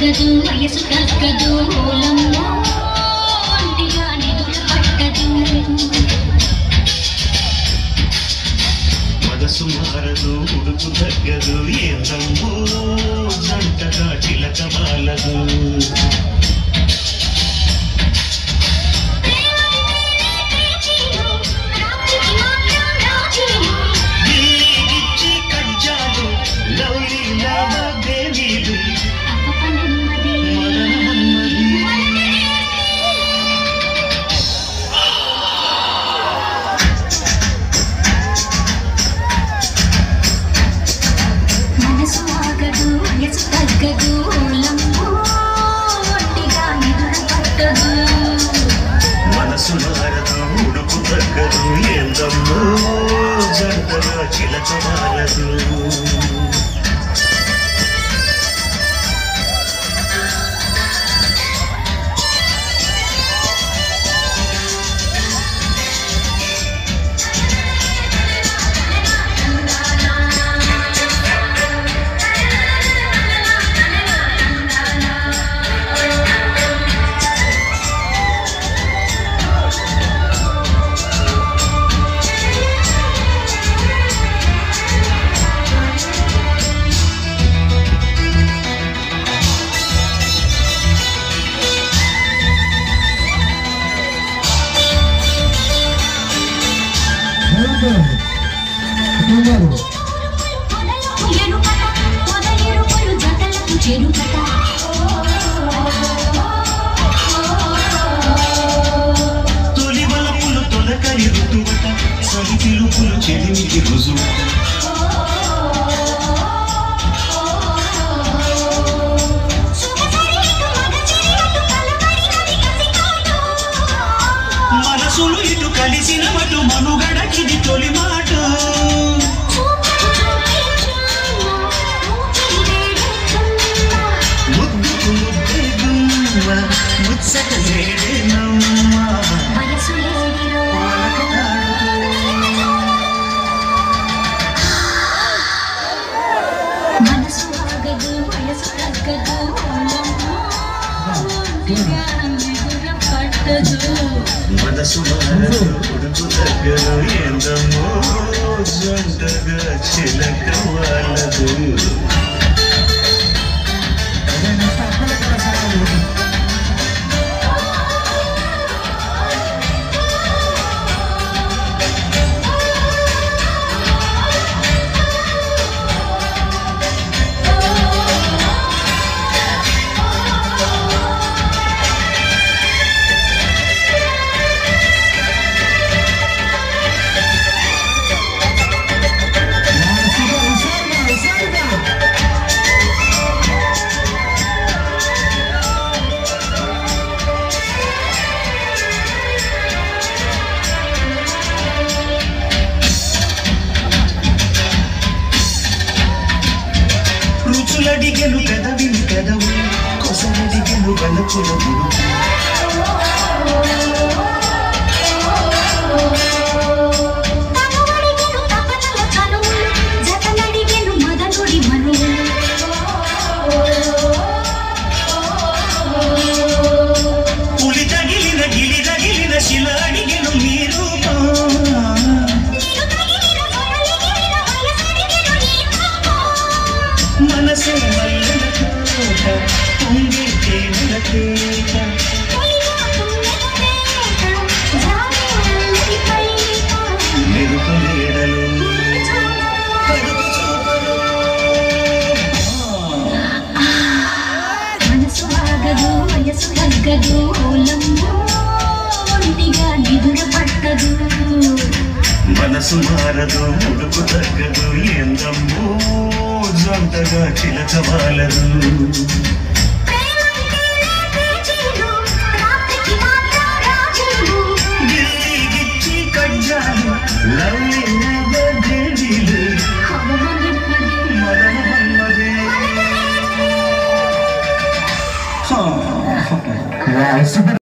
తగ్గదు వయసు తగ్గదు ఓలమ్మో ఒంటిగా నిదుర పట్టదు మనసు మారదు ఉడుకు తగ్గదు ఏందమ్మో జంటగా చిలక వాలదు ఢిల్లీకిచ్చి కజ్జాలు లవ్లీ లావాదేవీలు మదన మన్మది మనసు ఆగదు వయసు తగ్గదు ఓలమ్మో ఒంటిగా నిదుర పట్టదు మనసు మారదు ఉడుకు తగ్గదు ఏందమ్మో జంటగా చిలక మారదు పొదలకు ఎరుకట, పొదలెరుపులు జతలకు చెరుకట. తొలి వలపులు తొలకరి ఋతువట సరి పిలుపులు చెలిమికి రుజువట సొగసరి ఇటు మగసిరి అటు కలబడినది కసికాటు. మనసులు ఇటు కలిసిన మటు మనుగడకిది తొలి మాట చూపులు చూపించున్న, ఊపిరి వేడుతున్న. ముద్దుకు ముద్దే గుమ్మ ముచ్చట నేడేనమ్మ వయసు లేడిరో. మనసు ఆగదు వయసు తగ్గదు ఓలమ్మో, ఒంటిగా నిదుర పట్టదు మనసు మారదు ఉడుకు తగ్గదు ఏందమ్మో జంటగా చిలక వాళ్ళదు రుచులడిగెను పెదవిని పెదవు కొసలడిగెను వలపుల గురు తనవడిగెను తపనల తనువులు, జతనడిగెను మదనుడి మనువులు. పులి తగిలిన గిలి తగిలిన శిల అడిగెను మీరు నీరు తగిలిన కొరలిగిలిన వయసడిగెను నీ పాపం. మనసే మల్లెల తోట పొంగి తేనెల తేట తొలిగా తుమ్మెదలేట, జారులల్లరి పైట. మెరుపు నీడలు కడుపు చూపలు మనసు ఆగదు వయసు తగ్గదు ఓలమ్మో, ఒంటిగా నిదుర పట్టదు మనసు మారదు ఉడుకు తగ్గదు ఎందమ్మో జంటగా చిలక వాలదు గిచ్చి కజ్జాలు లవ్లీ లావాదేవీలు మదన మన్మదే Wow, super